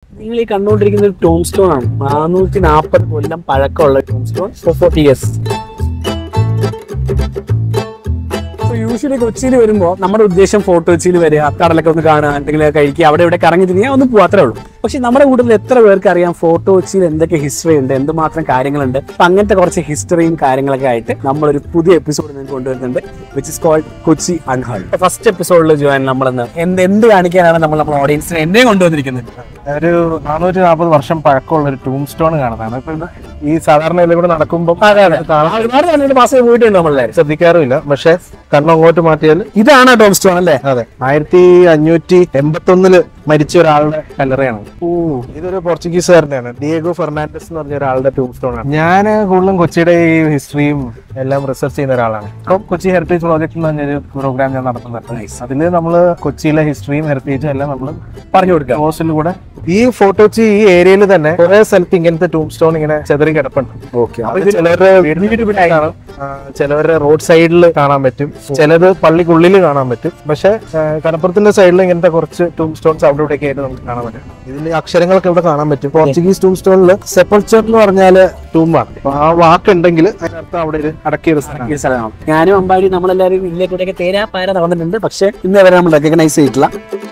നിങ്ങൾ ഈ കണ്ടുകൊണ്ടിരിക്കുന്ന ഒരു ടോം സ്റ്റോൺ ആണ് നാനൂറ്റി നാൽപ്പത് കൊല്ലം പഴക്കമുള്ള tombstone forty years usually കൊച്ചിയിൽ വരുമ്പോൾ നമ്മുടെ ഉദ്ദേശം ഫോർട്ട് കൊച്ചിയിൽ വരിക കടലൊക്കെ ഒന്ന് കാണുക എന്തെങ്കിലും കഴിക്കുക അവിടെ ഇവിടെ കറങ്ങി തിരിയാ ഒന്ന് പോകാത്രേ ഉള്ളൂ പക്ഷെ നമ്മുടെ കൂട്ടത്തിൽ എത്ര പേർക്ക് അറിയാം ഫോർട്ട് കൊച്ചിയിൽ എന്തൊക്കെ ഹിസ്റ്ററി ഉണ്ട് എന്തുമാത്രം കാര്യങ്ങളുണ്ട് അപ്പൊ അങ്ങനത്തെ കുറച്ച് ഹിസ്റ്ററിയും കാര്യങ്ങളൊക്കെ ആയിട്ട് നമ്മളൊരു പുതിയ എപ്പിസോഡ് നിങ്ങൾക്ക് കൊണ്ടുവരുന്നുണ്ട് വിച്ച് ഇസ് കോൾഡ് കൊച്ചി അൺഹൾ ഫസ്റ്റ് എപ്പിസോഡിൽ ജോയിൻ നമ്മളെന്ന് എന്ത് എന്ത് കാണിക്കാനാണ് നമ്മൾ നമ്മുടെ ഓഡിയൻസിനെ എന്നെ കൊണ്ടുവന്നിരിക്കുന്നത് ഒരു നാനൂറ്റി നാൽപ്പത് വർഷം പഴക്കമുള്ള ഒരു ടൂം സ്റ്റോൺ കാണുന്നതാണ് ഇപ്പൊ ഇത് ഈ സാധാരണ ഇതിലൂടെ നടക്കുമ്പോൾ അതെ അതെ കാണാൻ ഒരുപാട് തന്നെ പാസ് പോയിട്ടുണ്ട് നമ്മളെല്ലാവരും ശ്രദ്ധിക്കാറുമില്ല പക്ഷെ കണ്ണ് അങ്ങോട്ട് മാറ്റിയാൽ ഇതാണ് ടോം സ്റ്റോൺ അല്ലേ അതെ ആയിരത്തി അഞ്ഞൂറ്റി എൺപത്തി ഒന്നില് മരിച്ച ഒരാളുടെ കല്ലറയാണ് ഓ ഇതൊരു പോർച്ചുഗീസുകാരനാണ് ഡിയേഗോ ഫെർണാണ്ടസ് എന്ന് പറഞ്ഞ ഒരാളുടെ ടൂം സ്റ്റോൺ ആണ് ഞാൻ കൂടുതലും കൊച്ചിയുടെ ഈ ഹിസ്റ്ററിയും എല്ലാം റിസർച്ച് ചെയ്യുന്ന ഒരാളാണ് അപ്പം കൊച്ചി ഹെറിറ്റേജ് പ്രോജക്ട് എന്ന് പറഞ്ഞൊരു പ്രോഗ്രാം ഞാൻ നടത്തുന്നുണ്ട് അതിൽ നമ്മൾ കൊച്ചിയിലെ ഹിസ്റ്ററിയും ഹെറിറ്റേജും എല്ലാം നമ്മൾ പറഞ്ഞു കൊടുക്കുക ഹോസ്റ്റലിൽ കൂടെ ഈ ഫോട്ടോച്ച് ഈ ഏരിയയിൽ തന്നെ കുറെ സ്ഥലത്ത് ഇങ്ങനത്തെ ടൂം സ്റ്റോൺ ഇങ്ങനെ ചെതറി കിടപ്പുണ്ട് ഓക്കെ അപ്പൊ ഇത് ചിലവരുടെ വീടിന് കാണാം ആ, ചിലവരുടെ റോഡ് സൈഡിൽ കാണാൻ പറ്റും ചിലത് പള്ളിക്കുള്ളിൽ കാണാൻ പറ്റും പക്ഷെ ആ, കടപ്പുറത്തിന്റെ സൈഡിൽ ഇങ്ങനത്തെ കുറച്ച് ടൂം സ്റ്റോൺസ് അവിടെ ഇവിടെ ആയിട്ട് നമുക്ക് കാണാൻ പറ്റും ഇതിൽ അക്ഷരങ്ങളൊക്കെ ഇവിടെ കാണാൻ പറ്റും പോർച്ചുഗീസ് ടൂം സ്റ്റോണിൽ സെപ്പൾച്ചർ എന്ന് പറഞ്ഞാല് ടൂമാണ് അപ്പൊ ആ വാക്കുണ്ടെങ്കിൽ അതിനർത്ഥം അവിടെ ഒരു അടക്കിയ ഒരു സ്ഥലമാണ് ഈ സ്ഥലമാണ് ഞാനും അമ്പാടി നമ്മളെല്ലാവരും ഇതിലേക്കൂടെയൊക്കെ തേരാ പാര നടന്നിട്ടുണ്ട് പക്ഷെ ഇന്ന് വരെ നമ്മൾ റെക്കഗ്നൈസ് ചെയ്തിട്ടില്ല